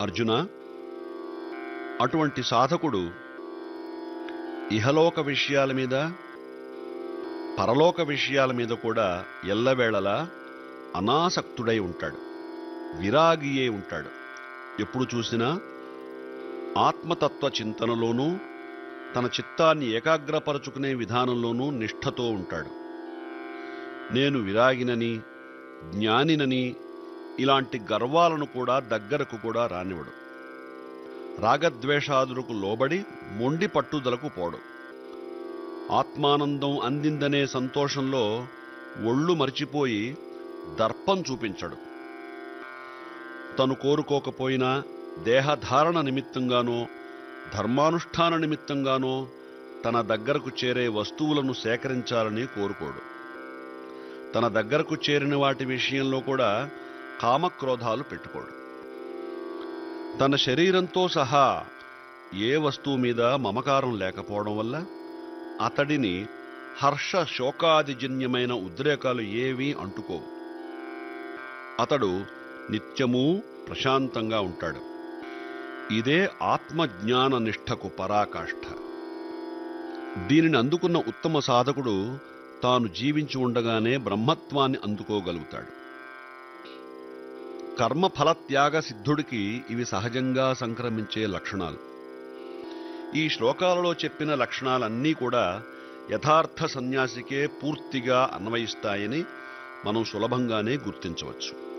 అర్జున అటువంటి సాధకుడు ఇహలోక విషయాల మీద పరలోక విషయాల మీద కూడా ఎల్లవేళలా అనాసక్తుడై ఉంటాడు విరాగియే ఉంటాడు ఎప్పుడు చూసినా ఆత్మతత్వ చింతనలోనూ తన చిత్తాన్ని ఏకాగ్రపరచుకునే విధానంలోనూ నిష్ఠతో ఉంటాడు నేను విరాగినని జ్ఞానినని ఇలాంటి గర్వాలను కూడా దగ్గరకు కూడా రానివడు రాగద్వేషాదులకు లోబడి మొండి పట్టుదలకు పోడు ఆత్మానందం అందిందనే సంతోషంలో ఒళ్ళు మరిచిపోయి దర్పం చూపించడు తను కోరుకోకపోయినా దేహధారణ నిమిత్తంగానో ధర్మానుష్ఠాన నిమిత్తంగానో తన దగ్గరకు చేరే వస్తువులను సేకరించాలని కోరుకోడు తన దగ్గరకు చేరిన వాటి విషయంలో కూడా కామక్రోధాలు పెట్టుకోడు తన శరీరంతో సహా ఏ వస్తువు మీద మమకారం లేకపోవడం వల్ల అతడిని హర్ష శోకాదిజన్యమైన ఉద్రేకాలు ఏవీ అంటుకోవు అతడు నిత్యమూ ప్రశాంతంగా ఉంటాడు ఇదే ఆత్మజ్ఞాన నిష్ఠకు పరాకాష్ఠ దీనిని అందుకున్న ఉత్తమ సాధకుడు తాను జీవించి ఉండగానే బ్రహ్మత్వాన్ని అందుకోగలుగుతాడు కర్మఫలత్యాగ సిద్ధుడికి ఇవి సహజంగా సంక్రమించే లక్షణాలు ఈ శ్లోకాలలో చెప్పిన లక్షణాలన్నీ కూడా యథార్థ సన్యాసికే పూర్తిగా అన్వయిస్తాయని మనం సులభంగానే గుర్తించవచ్చు